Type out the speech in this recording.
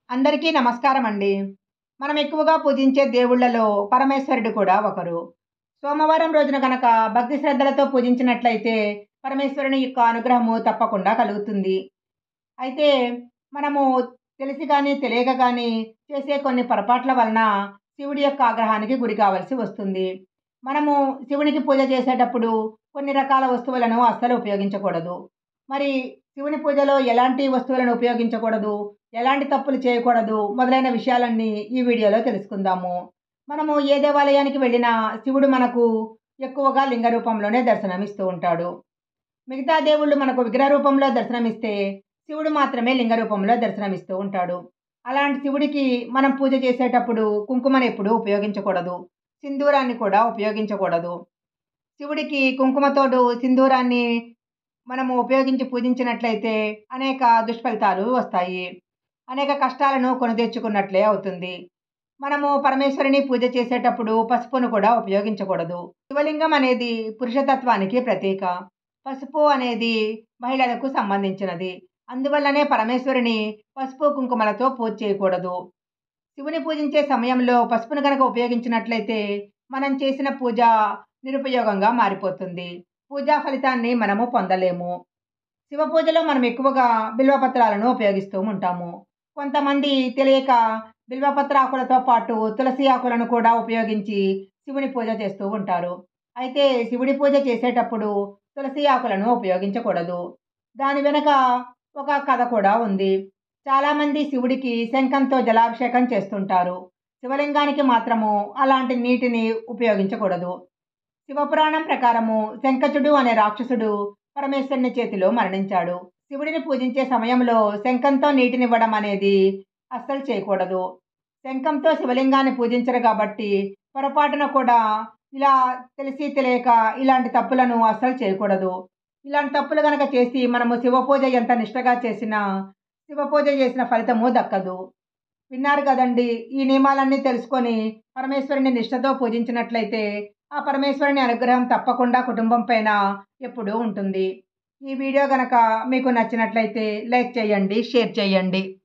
అందరికీ నమస్కారం అండి మనం ఎక్కువగా పూజించే దేవుళ్ళలో పరమేశ్వరుడు కూడా ఒకరు సోమవారం రోజున కనుక భక్తి శ్రద్ధలతో పూజించినట్లయితే పరమేశ్వరుని యొక్క అనుగ్రహము తప్పకుండా కలుగుతుంది అయితే మనము తెలిసి కానీ తెలియక కానీ చేసే కొన్ని పొరపాట్ల వలన శివుడి యొక్క ఆగ్రహానికి గురి కావాల్సి వస్తుంది మనము శివునికి పూజ చేసేటప్పుడు కొన్ని రకాల వస్తువులను అస్సలు ఉపయోగించకూడదు మరి శివుని పూజలో ఎలాంటి వస్తువులను ఉపయోగించకూడదు ఎలాంటి తప్పులు చేయకూడదు మొదలైన విషయాలన్నీ ఈ వీడియోలో తెలుసుకుందాము మనము ఏ దేవాలయానికి వెళ్ళినా శివుడు మనకు ఎక్కువగా లింగ రూపంలోనే దర్శనమిస్తూ ఉంటాడు మిగతా దేవుళ్ళు మనకు విగ్రహ రూపంలో దర్శనమిస్తే శివుడు మాత్రమే లింగ రూపంలో దర్శనమిస్తూ ఉంటాడు అలాంటి శివుడికి మనం పూజ చేసేటప్పుడు కుంకుమను ఎప్పుడూ ఉపయోగించకూడదు సింధూరాన్ని కూడా ఉపయోగించకూడదు శివుడికి కుంకుమతోడు సింధూరాన్ని మనము ఉపయోగించి పూజించినట్లయితే అనేక దుష్ఫలితాలు వస్తాయి అనేక కష్టాలను కొని తెచ్చుకున్నట్లే అవుతుంది మనము పరమేశ్వరిని పూజ చేసేటప్పుడు పసుపును కూడా ఉపయోగించకూడదు శివలింగం అనేది పురుషతత్వానికి ప్రతీక పసుపు అనేది మహిళలకు సంబంధించినది అందువల్లనే పరమేశ్వరిని పసుపు కుంకుమలతో పూజ చేయకూడదు శివుని పూజించే సమయంలో పసుపును కనుక ఉపయోగించినట్లయితే మనం చేసిన పూజ నిరుపయోగంగా మారిపోతుంది పూజా ఫలితాన్ని మనము పొందలేము శివ పూజలో మనం ఎక్కువగా బిల్వపత్రాలను ఉపయోగిస్తూ ఉంటాము కొంతమంది తెలియక బిల్వపత్ర ఆకులతో పాటు తులసి ఆకులను కూడా ఉపయోగించి శివుని పూజ చేస్తూ ఉంటారు అయితే శివుడి పూజ చేసేటప్పుడు తులసి ఆకులను ఉపయోగించకూడదు దాని వెనుక ఒక కథ కూడా ఉంది చాలామంది శివుడికి శంఖంతో జలాభిషేకం చేస్తుంటారు శివలింగానికి మాత్రము అలాంటి నీటిని ఉపయోగించకూడదు శివపురాణం ప్రకారము శంఖచుడు అనే రాక్షసుడు పరమేశ్వరుని చేతిలో మరణించాడు శివుడిని పూజించే సమయంలో శంఖంతో నీటినివ్వడం అనేది అస్సలు చేయకూడదు శంఖంతో శివలింగాన్ని పూజించరు కాబట్టి పొరపాటున కూడా ఇలా తెలిసి తెలియక ఇలాంటి తప్పులను అస్సలు చేయకూడదు ఇలాంటి తప్పులు కనుక చేసి మనము శివ పూజ ఎంత నిష్టగా చేసినా శివ పూజ చేసిన ఫలితము దక్కదు విన్నారు కదండి ఈ నియమాలన్నీ తెలుసుకొని పరమేశ్వరుని నిష్టతో పూజించినట్లయితే ఆ పరమేశ్వరుని అనుగ్రహం తప్పకుండా కుటుంబం పైన ఎప్పుడూ ఉంటుంది ఈ వీడియో కనుక మీకు నచ్చినట్లయితే లైక్ చేయండి షేర్ చేయండి